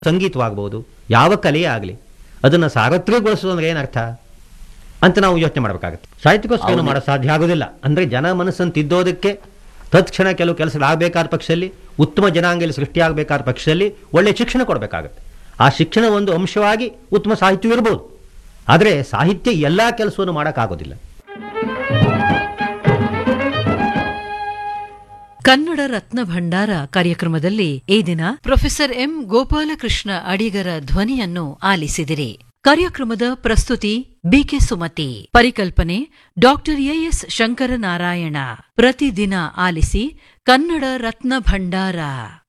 ಸಂಗೀತವಾಗ್ಬೋದು ಯಾವ ಕಲೆಯೇ ಆಗಲಿ ಅದನ್ನು ಸಾರ್ವತ್ರಿಕಗೊಳಿಸೋದು ಅಂದ್ರೆ ಏನರ್ಥ ಅಂತ ನಾವು ಯೋಚನೆ ಮಾಡಬೇಕಾಗುತ್ತೆ ಸಾಹಿತ್ಯಕ್ಕೋಸ್ಕರ ಏನು ಮಾಡೋ ಸಾಧ್ಯ ಆಗೋದಿಲ್ಲ ಅಂದರೆ ಜನ ಮನಸ್ಸನ್ನು ತಿದ್ದೋದಕ್ಕೆ ತತ್ಕ್ಷಣ ಕೆಲವು ಕೆಲಸಗಳಾಗಬೇಕಾದ ಪಕ್ಷದಲ್ಲಿ ಉತ್ತಮ ಜನಾಂಗದಲ್ಲಿ ಸೃಷ್ಟಿಯಾಗಬೇಕಾದ ಪಕ್ಷದಲ್ಲಿ ಒಳ್ಳೆಯ ಶಿಕ್ಷಣ ಕೊಡಬೇಕಾಗುತ್ತೆ ಆ ಶಿಕ್ಷಣ ಒಂದು ಅಂಶವಾಗಿ ಉತ್ತಮ ಸಾಹಿತ್ಯ ಇರ್ಬೋದು ಆದರೆ ಸಾಹಿತ್ಯ ಎಲ್ಲ ಕೆಲಸವನ್ನು ಮಾಡೋಕ್ಕಾಗೋದಿಲ್ಲ ಕನ್ನಡ ರತ್ನ ಭಂಡಾರ ಕಾರ್ಯಕ್ರಮದಲ್ಲಿ ಈ ದಿನ ಪ್ರೊಫೆಸರ್ ಎಂ ಗೋಪಾಲಕೃಷ್ಣ ಅಡಿಗರ ಧ್ವನಿಯನ್ನು ಆಲಿಸಿದಿರಿ ಕಾರ್ಯಕ್ರಮದ ಪ್ರಸ್ತುತಿ ಬಿಕೆ ಸುಮತಿ ಪರಿಕಲ್ಪನೆ ಡಾಕ್ಟರ್ ಎಎಸ್ ಶಂಕರನಾರಾಯಣ ಪ್ರತಿದಿನ ಆಲಿಸಿ ಕನ್ನಡ ರತ್ನ ಭಂಡಾರ